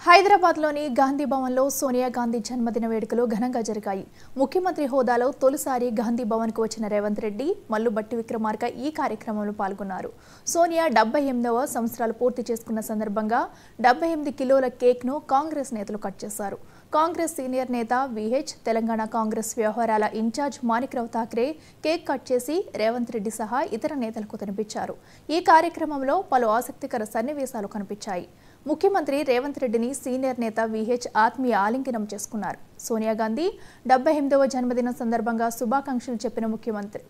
హైదరాబాద్లోని గాంధీ భవన్లో సోనియా గాంధీ జన్మదిన వేడుకలు ఘనంగా జరిగాయి ముఖ్యమంత్రి హోదాలో తొలిసారి గాంధీ భవన్కు వచ్చిన రేవంత్ రెడ్డి మల్లు బట్టి విక్రమార్క ఈ కార్యక్రమంలో పాల్గొన్నారు సోనియా డెబ్బై ఎనిమిదవ సంవత్సరాలు పూర్తి చేసుకున్న సందర్భంగా డెబ్బై ఎనిమిది కిలోల కేక్ను కాంగ్రెస్ నేతలు కట్ చేశారు కాంగ్రెస్ సీనియర్ నేత విహెచ్ తెలంగాణ కాంగ్రెస్ వ్యవహారాల in-charge Manikrao Thakre cake cut చేసి రేవంత్ రెడ్డి సహా ఇతర నేతలకు తినిపించారు ఈ కార్యక్రమంలో పలు ఆసక్తికర సన్నివేశాలు కనిపించాయి ముఖ్యమంత్రి రేవంత్ రెడ్డిని సీనియర్ నేత విహెచ్ ఆత్మీయ ఆలింగనం చేసుకున్నారు సోనియా గాంధీ డెబ్బై ఎనిమిదవ జన్మదినం సందర్భంగా శుభాకాంక్షలు చెప్పిన ముఖ్యమంత్రి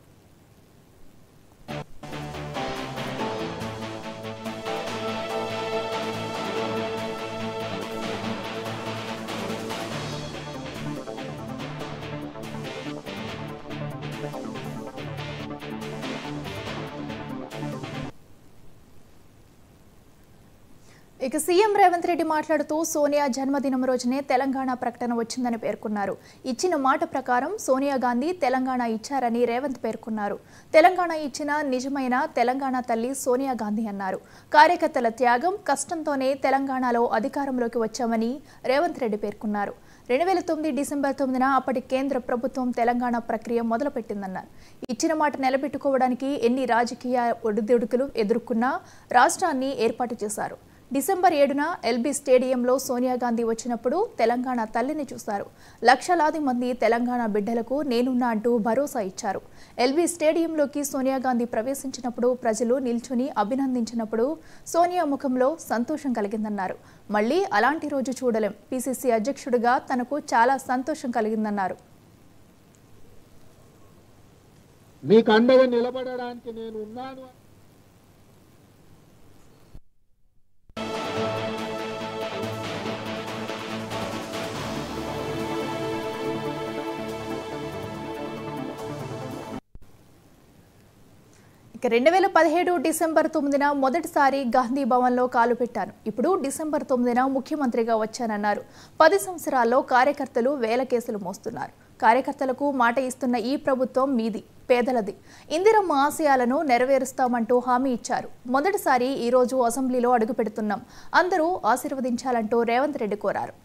ఇక సీఎం రేవంత్ రెడ్డి మాట్లాడుతూ సోనియా జన్మదినం రోజునే తెలంగాణ ప్రకటన వచ్చిందని పేర్కొన్నారు ఇచ్చిన మాట ప్రకారం సోనియా గాంధీ తెలంగాణ ఇచ్చారని రేవంత్ పేర్కొన్నారు తెలంగాణ ఇచ్చిన నిజమైన తెలంగాణ తల్లి సోనియా గాంధీ అన్నారు కార్యకర్తల త్యాగం కష్టంతోనే తెలంగాణలో అధికారంలోకి వచ్చామని రేవంత్ రెడ్డి పేర్కొన్నారు రెండు వేల తొమ్మిది డిసెంబర్ తొమ్మిదిన అప్పటి కేంద్ర ప్రభుత్వం తెలంగాణ ప్రక్రియ మొదలుపెట్టిందన్నారు ఇచ్చిన మాట నిలబెట్టుకోవడానికి ఎన్ని రాజకీయ ఒడిదుడుకులు ఎదుర్కొన్నా రాష్ట్రాన్ని ఏర్పాటు చేశారు డిసెంబర్ ఏడున ఎల్బీ స్టేడియంలో సోనియా గాంధీ వచ్చినప్పుడు తెలంగాణ తల్లిని చూశారు లక్షలాది మంది తెలంగాణ బిడ్డలకు నేనున్నా అంటూ భరోసా ఇచ్చారు ఎల్బీ స్టేడియంలోకి సోనియా గాంధీ ప్రవేశించినప్పుడు ప్రజలు నిల్చుని అభినందించినప్పుడు సోనియా ముఖంలో సంతోషం కలిగిందన్నారు మళ్ళీ అలాంటి రోజు చూడలేం పీసీసీ అధ్యక్షుడిగా తనకు చాలా సంతోషం కలిగిందన్నారు మీకు అండగా నిలబడడానికి నేను ఉన్నాను ఇక రెండు వేల పదిహేడు డిసెంబర్ తొమ్మిదిన మొదటిసారి గాంధీ భవన్లో కాలు పెట్టాను ఇప్పుడు డిసెంబర్ తొమ్మిదిన ముఖ్యమంత్రిగా వచ్చానన్నారు పది సంవత్సరాల్లో కార్యకర్తలు వేల కేసులు మోస్తున్నారు కార్యకర్తలకు మాట ఇస్తున్న ఈ ప్రభుత్వం మీది పేదలది ఇందిరమ్మ ఆశయాలను నెరవేరుస్తామంటూ హామీ ఇచ్చారు మొదటిసారి ఈ రోజు అసెంబ్లీలో అడుగుపెడుతున్నాం అందరూ ఆశీర్వదించాలంటూ రేవంత్ రెడ్డి కోరారు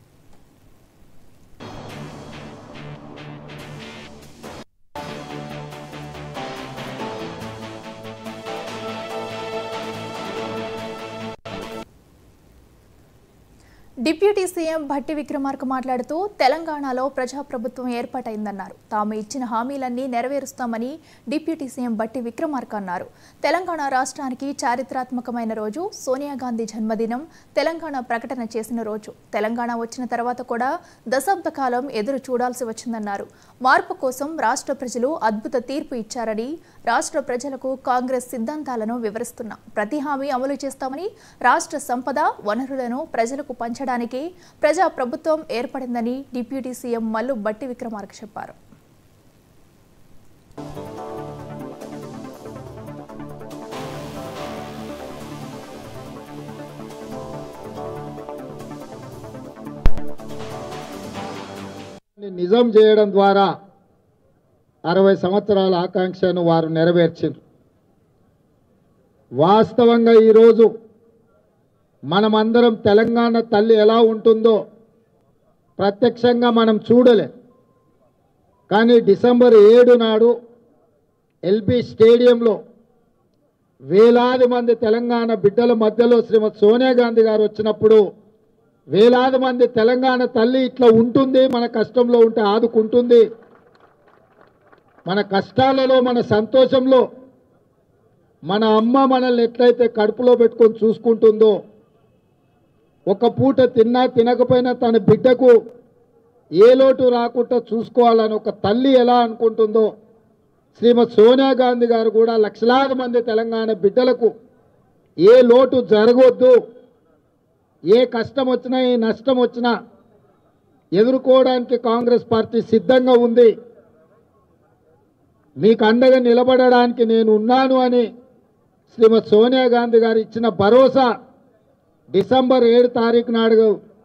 డిప్యూటీ సీఎం భట్టి విక్రమార్క మాట్లాడుతూ తెలంగాణలో ప్రజాప్రభుత్వం ఏర్పాటైందన్నారు తాము ఇచ్చిన హామీలన్నీ నెరవేరుస్తామని డిప్యూటీ సీఎం భట్టి విక్రమార్క అన్నారు తెలంగాణ రాష్ట్రానికి చారిత్రాత్మకమైన రోజు సోనియా గాంధీ జన్మదినం తెలంగాణ ప్రకటన చేసిన రోజు తెలంగాణ వచ్చిన తర్వాత కూడా దశాబ్ద కాలం ఎదురు చూడాల్సి వచ్చిందన్నారు మార్పు కోసం రాష్ట్ర ప్రజలు అద్భుత తీర్పు ఇచ్చారని రాష్ట్ర ప్రజలకు కాంగ్రెస్ సిద్ధాంతాలను వివరిస్తున్నాం ప్రతి హామీ అమలు చేస్తామని రాష్ట్ర సంపద వనరులను ప్రజలకు పంచడానికి ప్రజా ప్రభుత్వం ఏర్పడిందని డిప్యూటీ సీఎం మల్లు బట్టి విక్రమార్క చెప్పారు నిజం చేయడం ద్వారా అరవై సంవత్సరాల ఆకాంక్షను వారు నెరవేర్చారు వాస్తవంగా ఈరోజు మనమందరం తెలంగాణ తల్లి ఎలా ఉంటుందో ప్రత్యక్షంగా మనం చూడలే కానీ డిసెంబర్ ఏడు నాడు ఎల్బీ స్టేడియంలో వేలాది మంది తెలంగాణ బిడ్డల మధ్యలో శ్రీమతి సోనియా గాంధీ గారు వచ్చినప్పుడు వేలాది మంది తెలంగాణ తల్లి ఇట్లా ఉంటుంది మన కష్టంలో ఉంటే ఆదుకుంటుంది మన కష్టాలలో మన సంతోషంలో మన అమ్మ మనల్ని ఎట్లయితే కడుపులో పెట్టుకొని చూసుకుంటుందో ఒక పూట తిన్నా తినకపోయినా తన బిడ్డకు ఏ లోటు రాకుండా చూసుకోవాలని ఒక తల్లి ఎలా అనుకుంటుందో శ్రీమతి సోనియా గాంధీ గారు కూడా లక్షలాది మంది తెలంగాణ బిడ్డలకు ఏ లోటు జరగొద్దు ఏ కష్టం వచ్చినా ఏ నష్టం వచ్చినా ఎదుర్కోవడానికి కాంగ్రెస్ పార్టీ సిద్ధంగా ఉంది మీకు అండగా నిలబడడానికి నేను ఉన్నాను అని శ్రీమతి సోనియా గాంధీ గారు ఇచ్చిన భరోసా డిసెంబర్ ఏడు తారీఖు నాడు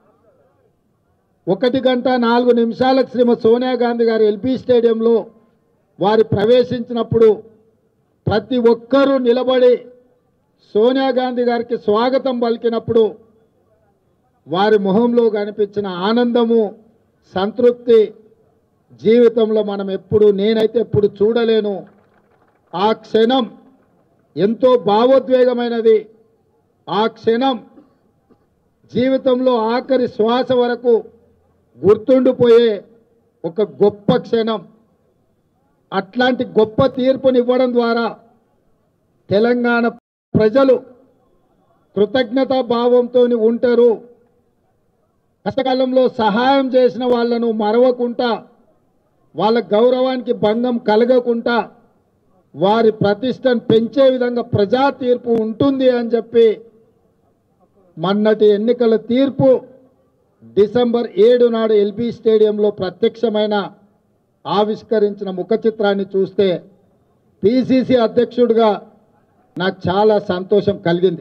ఒకటి గంట నాలుగు నిమిషాలకు శ్రీమతి సోనియా గాంధీ గారు ఎల్బీ స్టేడియంలో వారు ప్రవేశించినప్పుడు ప్రతి ఒక్కరూ నిలబడి సోనియా గాంధీ గారికి స్వాగతం పలికినప్పుడు వారి మొహంలో కనిపించిన ఆనందము సంతృప్తి జీవితంలో మనం ఎప్పుడు నేనైతే ఎప్పుడు చూడలేను ఆ క్షణం ఎంతో భావోద్వేగమైనది ఆ క్షణం జీవితంలో ఆఖరి శ్వాస వరకు గుర్తుండిపోయే ఒక గొప్ప క్షణం అట్లాంటి గొప్ప తీర్పునివ్వడం ద్వారా తెలంగాణ ప్రజలు కృతజ్ఞతా భావంతో ఉంటారు కష్టకాలంలో సహాయం చేసిన వాళ్ళను మరవకుండా వాళ్ళ గౌరవానికి భంగం కలగకుండా వారి ప్రతిష్టను పెంచే విధంగా ప్రజా తీర్పు ఉంటుంది అని చెప్పి మొన్నటి ఎన్నికల తీర్పు డిసెంబర్ ఏడు నాడు ఎల్బీ స్టేడియంలో ప్రత్యక్షమైన ఆవిష్కరించిన ముఖ చిత్రాన్ని చూస్తే పిసిసి అధ్యక్షుడిగా నాకు చాలా సంతోషం కలిగింది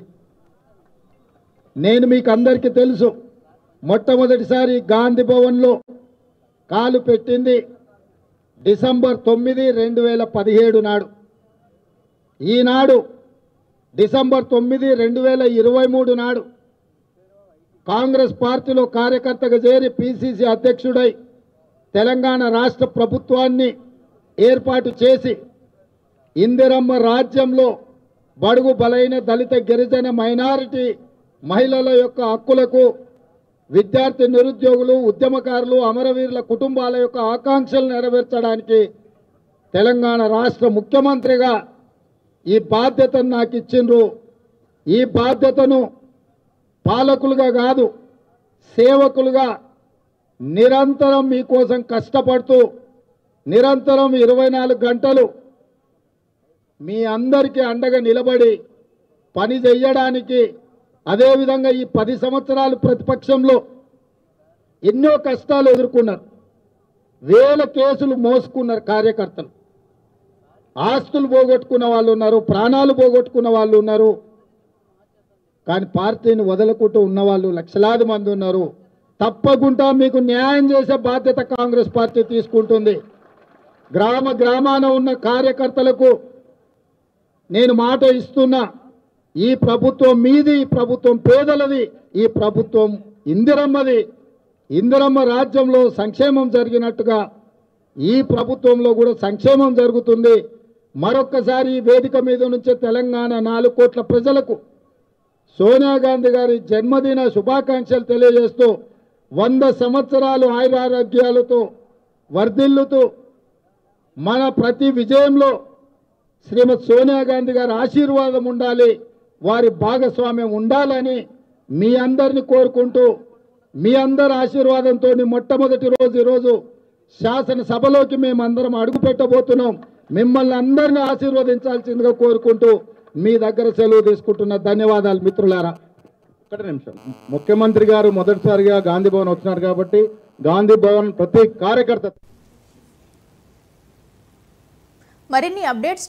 నేను మీకు అందరికీ తెలుసు మొట్టమొదటిసారి గాంధీ భవన్లో కాలు పెట్టింది డిసెంబర్ తొమ్మిది రెండు వేల పదిహేడు నాడు ఈనాడు డిసెంబర్ తొమ్మిది రెండు వేల ఇరవై మూడు నాడు కాంగ్రెస్ పార్టీలో కార్యకర్తగా చేరి పిసిసి అధ్యక్షుడై తెలంగాణ రాష్ట్ర ప్రభుత్వాన్ని ఏర్పాటు చేసి ఇందిరమ్మ రాజ్యంలో బడుగు బలైన దళిత గిరిజన మైనారిటీ మహిళల యొక్క హక్కులకు విద్యార్థి నిరుద్యోగులు ఉద్యమకారులు అమరవీరుల కుటుంబాల యొక్క ఆకాంక్షలు నెరవేర్చడానికి తెలంగాణ రాష్ట్ర ముఖ్యమంత్రిగా ఈ బాధ్యతను నాకు ఇచ్చిండ్రు ఈ బాధ్యతను పాలకులుగా కాదు సేవకులుగా నిరంతరం మీకోసం కష్టపడుతూ నిరంతరం ఇరవై నాలుగు గంటలు మీ అందరికీ అండగా నిలబడి పని చెయ్యడానికి అదేవిధంగా ఈ పది సంవత్సరాలు ప్రతిపక్షంలో ఎన్నో కష్టాలు ఎదుర్కొన్నారు వేల కేసులు మోసుకున్నారు కార్యకర్తలు ఆస్తులు పోగొట్టుకున్న వాళ్ళు ఉన్నారు ప్రాణాలు పోగొట్టుకున్న వాళ్ళు ఉన్నారు కానీ పార్టీని వదలకుంటూ ఉన్నవాళ్ళు లక్షలాది మంది ఉన్నారు తప్పకుండా మీకు న్యాయం చేసే బాధ్యత కాంగ్రెస్ పార్టీ తీసుకుంటుంది గ్రామ గ్రామాన ఉన్న కార్యకర్తలకు నేను మాట ఇస్తున్నా ఈ ప్రభుత్వం మీది ఈ ప్రభుత్వం పేదలది ఈ ప్రభుత్వం ఇందిరమ్మది ఇందిరమ్మ రాజ్యంలో సంక్షేమం జరిగినట్టుగా ఈ ప్రభుత్వంలో కూడా సంక్షేమం జరుగుతుంది మరొక్కసారి ఈ వేదిక మీద నుంచే తెలంగాణ నాలుగు కోట్ల ప్రజలకు సోనియా గాంధీ గారి జన్మదిన శుభాకాంక్షలు తెలియజేస్తూ వంద సంవత్సరాలు ఆయురారోగ్యాలతో వర్ధిల్లుతూ మన ప్రతి విజయంలో శ్రీమతి సోనియా గాంధీ గారి ఆశీర్వాదం ఉండాలి వారి భాగస్వామ్యం ఉండాలని మీ అందరిని కోరుకుంటూ మీ అందరి ఆశీర్వాదంతో మొట్టమొదటి రోజు ఈరోజు శాసనసభలోకి మేము అందరం అడుగు పెట్టబోతున్నాం మిమ్మల్ని అందరిని ఆశీర్వదించాల్సిందిగా కోరుకుంటూ మీ దగ్గర సెలవు తీసుకుంటున్న ధన్యవాదాలు మిత్రులారా ఒక్కటే నిమిషం ముఖ్యమంత్రి గారు మొదటిసారిగా గాంధీ భవన్ వచ్చినారు కాబట్టి గాంధీ భవన్ ప్రతి కార్యకర్త మరిన్ని అప్డేట్స్